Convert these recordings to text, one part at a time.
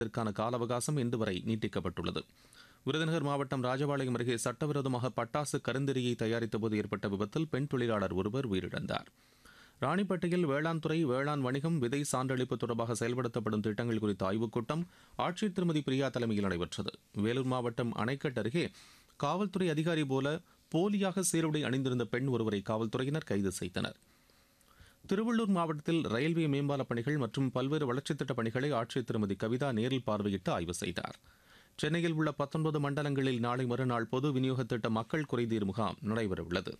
இதற்கான கால அவகாசம் இன்று வரை நீட்டிக்கப்பட்டுள்ளது விருதுநகர் மாவட்டம் ராஜபாளையம் அருகே சட்டவிரோதமாக பட்டாசு கருந்தெறியை தயாரித்தபோது ஏற்பட்ட விபத்தில் பெண் தொழிலாளர் ஒருவர் உயிரிழந்தார் ராணிப்பேட்டையில் வேளாண் துறை வேளாண் வணிகம் விதை சான்றளிப்பு தொடர்பாக செயல்படுத்தப்படும் திட்டங்கள் குறித்த ஆய்வுக் கூட்டம் ஆட்சியர் திருமதி பிரியா தலைமையில் நடைபெற்றது வேலூர் மாவட்டம் அணைக்கட் அருகே காவல்துறை அதிகாரி போல போலியாக சீருடை அணிந்திருந்த பெண் ஒருவரை காவல்துறையினர் கைது செய்தனர் திருவள்ளூர் மாவட்டத்தில் ரயில்வே மேம்பால பணிகள் மற்றும் பல்வேறு வளர்ச்சித் திட்டப் பணிகளை ஆட்சியர் திருமதி கவிதா நேரில் பார்வையிட்டு ஆய்வு செய்தார் சென்னையில் உள்ள பத்தொன்பது மண்டலங்களில் நாளை மறுநாள் பொது விநியோக திட்ட மக்கள் குறைதீர் முகாம் நடைபெறவுள்ளது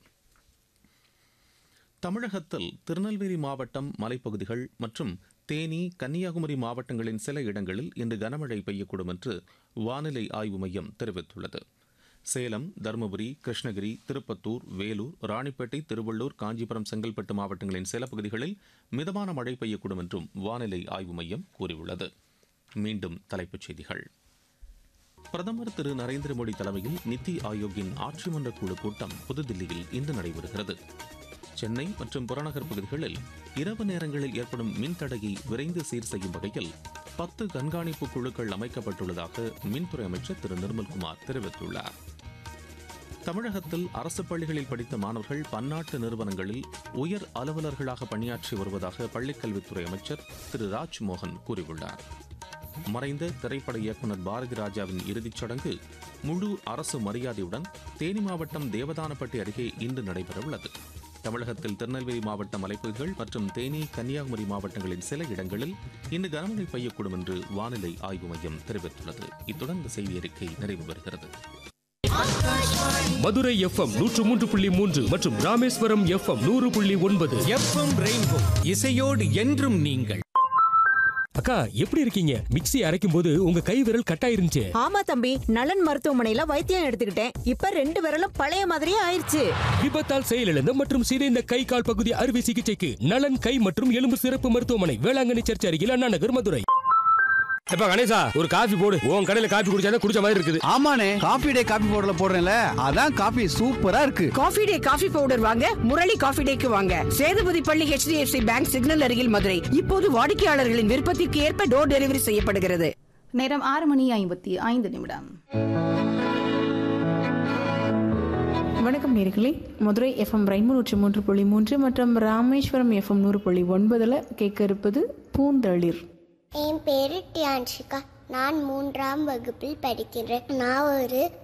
தமிழகத்தில் திருநெல்வேலி மாவட்டம் மலைப்பகுதிகள் மற்றும் தேனி கன்னியாகுமரி மாவட்டங்களின் சில இடங்களில் இன்று கனமழை பெய்யக்கூடும் என்று வானிலை ஆய்வு மையம் தெரிவித்துள்ளது சேலம் தருமபுரி கிருஷ்ணகிரி திருப்பத்தூர் வேலூர் ராணிப்பேட்டை திருவள்ளூர் காஞ்சிபுரம் செங்கல்பட்டு மாவட்டங்களின் சில பகுதிகளில் மிதமான மழை பெய்யக்கூடும் என்றும் வானிலை ஆய்வு மையம் கூறியுள்ளது மீண்டும் தலைப்புச் செய்திகள் பிரதமர் திரு நரேந்திர மோடி தலைமையில் நித்தி ஆயோக்கின் ஆட்சி மன்ற குழு கூட்டம் புதுதில்லியில் இன்று நடைபெறுகிறது சென்னை மற்றும் புறநகர் பகுதிகளில் இரவு நேரங்களில் ஏற்படும் மின்தடையை விரைந்து சீர் செய்யும் வகையில் பத்து கண்காணிப்பு குழுக்கள் அமைக்கப்பட்டுள்ளதாக மின்துறை அமைச்சர் திரு நிர்மல்குமார் தெரிவித்துள்ளார் தமிழகத்தில் அரசு பள்ளிகளில் படித்த மாணவர்கள் பன்னாட்டு நிறுவனங்களில் உயர் அலுவலர்களாக பணியாற்றி வருவதாக பள்ளிக்கல்வித்துறை அமைச்சர் திரு ராஜ்மோகன் கூறியுள்ளார் மறைந்த திரைப்பட இயக்குநர் பாரதி ராஜாவின் இறுதிச் சடங்கு முழு அரசு மரியாதையுடன் தேனி மாவட்டம் தேவதானப்பட்டி அருகே இன்று நடைபெறவுள்ளது தமிழகத்தில் திருநெல்வேலி மாவட்ட மலைப்பகுதிகள் மற்றும் தேனி கன்னியாகுமரி மாவட்டங்களின் சில இடங்களில் இன்று கனமழை பெய்யக்கூடும் என்று வானிலை ஆய்வு மையம் தெரிவித்துள்ளது இத்துடன் இந்த செய்தி அறிக்கை நிறைவு பெறுகிறது மதுரை எஃப்எம் நூற்று மூன்று புள்ளி மூன்று மற்றும் ராமேஸ்வரம் எஃப்எம் நூறு புள்ளி ஒன்பது எஃப்எம் ரெயின்போ இசையோடு என்றும் நீங்கள் அக்கா எப்படி இருக்கீங்க மிக்ஸி அரைக்கும் போது உங்க கை விரல் கட்டாயிருந்துச்சு ஆமா தம்பி நலன் மருத்துவமனையில வைத்தியம் எடுத்துக்கிட்டேன் இப்ப ரெண்டு விரலும் பழைய மாதிரியே ஆயிருச்சு விபத்தால் செயலிழந்த மற்றும் சிதைந்த கை கால் பகுதி அறுவை சிகிச்சைக்கு நலன் கை மற்றும் எலும்பு சிறப்பு மருத்துவமனை வேளாங்கண்ணி சர்ச் அருகில் அண்ணா நகர் மதுரை எப்ப கணேசா ஒரு காஃபி போடு உன் கடையில காஃபி குடிச்சாதான் குடிச்ச மாதிரி இருக்குது ஆமாண்ணே காபி டே காபி பவுடர்ல போடுறேன்ல அதான் காபி சூப்பரா இருக்கு காஃபி டே காஃபி பவுடர் வாங்க முரளி காஃபி டேக்கு வாங்க சேதுபதி பள்ளி HDFC பேங்க் சிக்னல் அருகில் மதுரை இப்போது வாடிக்கையாளர்களின் விருப்பத்திற்கு ஏற்ப டோர் டெலிவரி செய்யப்படுகிறது நேரம் ஆறு மணி ஐம்பத்தி ஐந்து நிமிடம் வணக்கம் நேர்களே மதுரை எஃப்எம் ரெயின்போ நூற்றி மூன்று புள்ளி மூன்று மற்றும் ராமேஸ்வரம் எஃப்எம் நூறு புள்ளி ஒன்பதில் கேட்க இருப்பது பூந்தளிர் என் பேரு டியான்ஷிகா நான் மூன்றாம் வகுப்பில் படிக்கிறேன் நான் ஒரு